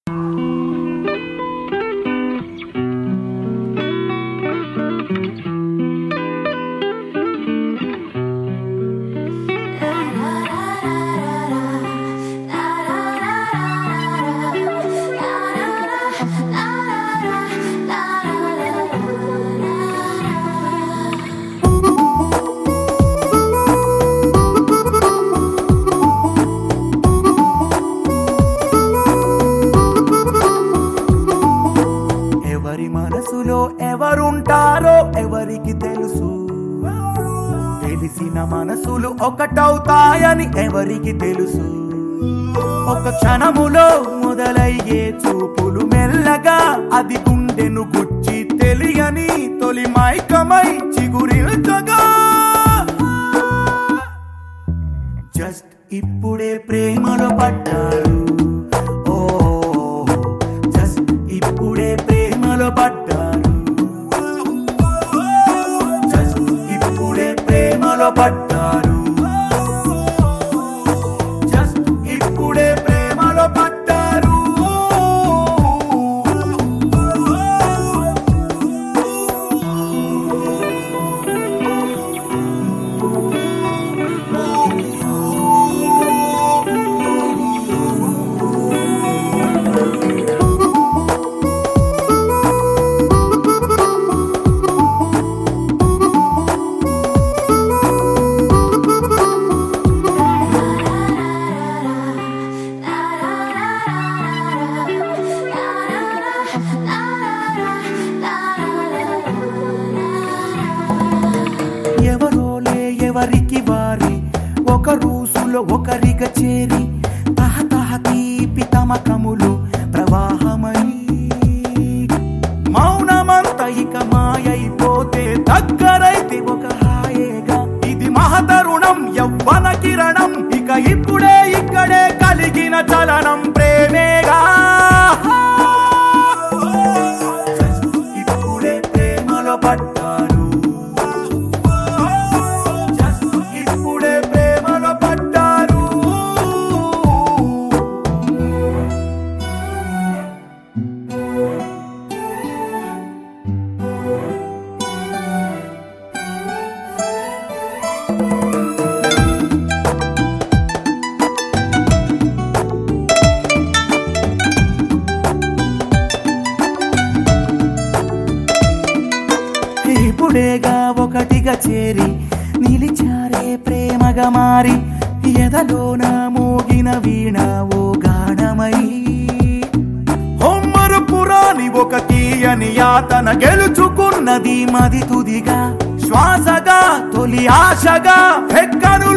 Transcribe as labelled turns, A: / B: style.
A: ఎవరి మనసులో ఎవరుంటారో ఎవరికి తెలుసు తెలిసిన మనసులు ఒకటవుతాయని ఎవరికి తెలుసు ఒక క్షణములో మొదలయ్యే చూపులు మెల్లగా అది గుండెను గుచ్చి తెలియని తొలి మైకమై చిగురిల్చగా జస్ట్ ఇప్పుడే ప్రేమలో పడ్డారు ఓ జస్ట్ ఇప్పుడే ప్రేమలో పడ్డారు జస్ట్ ఇప్పుడే ప్రేమలో పడ్డారు జస్ట్ ఇప్పుడే ప్రేమలో పడ్డారు ఎవరోలే ఎవరికి వారి ఒక రూసులో ఒకరిగా చేరి తహతహ తీపి తమకములు ప్రవాహమై మౌనమంత ఇక మాయైపోతే దగ్గరైతే ఒక హాయేగా ఇది మహతరుణం యవ్వన కిరణం ఇక ఇప్పుడే ఇక్కడే కలిగిన చలనం ప్రేమేగా ఇప్పుడే ప్రేమలో పడ్డారు జస్ట్ ఇప్పుడే ప్రేమలో పడ్డారు ఇప్పుడేగా ఒకటిగా చేరి నిలిచారే ప్రేమగా మారి ఎదలోన మోగిన వీణ ఓ గానమై హొమ్మరు పురాణి ఒక తీయని యాతన గెలుచుకున్నది మది తుదిగా శ్వాసగా తొలి ఆశగా ఎక్కనులు